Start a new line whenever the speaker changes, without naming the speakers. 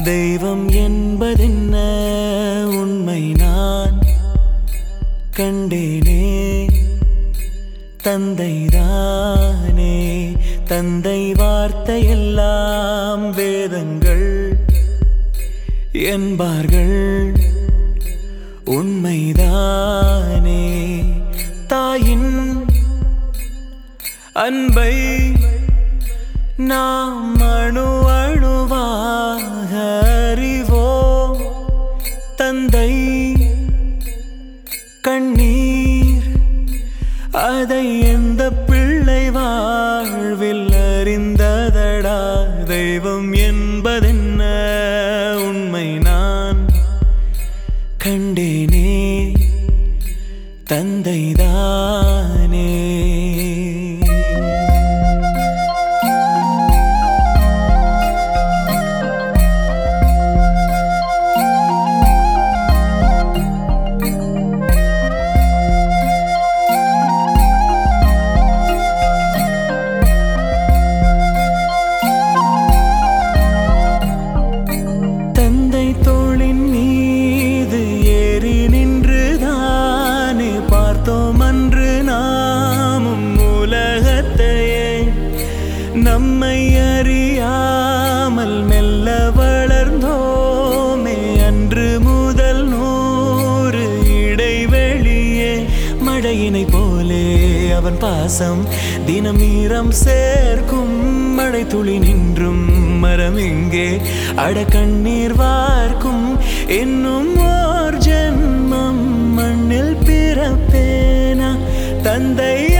தெய்வம் என்பதென்ன உண்மை நான் கண்டேனே தந்தைதானே தந்தை வார்த்தையெல்லாம் வேதங்கள் என்பார்கள் உண்மைதானே தாயின் அன்பை நாம் அணு அணுவாக அறிவோம் தந்தை கண்ணீர் அதை எந்த பிள்ளை வாழ்வில் அறிந்ததடா தெய்வம் என்பதென்ன உண்மை நான் கண்டேனே தந்தைதானே தந்தை தோளின் மீது ஏறி நின்றுதானே பார்த்தோம் அன்று நாமும் உலகத்தையே நம்மை அறியாமல் மெல்ல வளர்ந்தோமே அன்று முதல் நூறு இடைவெளியே மழையினை போலே அவன் பாசம் தினம் ஈரம் சேர்க்கும் மழை துளி நின்றும் மரம் எங்கே அட கண்ணீர் வார்க்கும் இன்னும் ஓர் ஜென்மம் மண்ணில் பிறப்பேனா தந்தை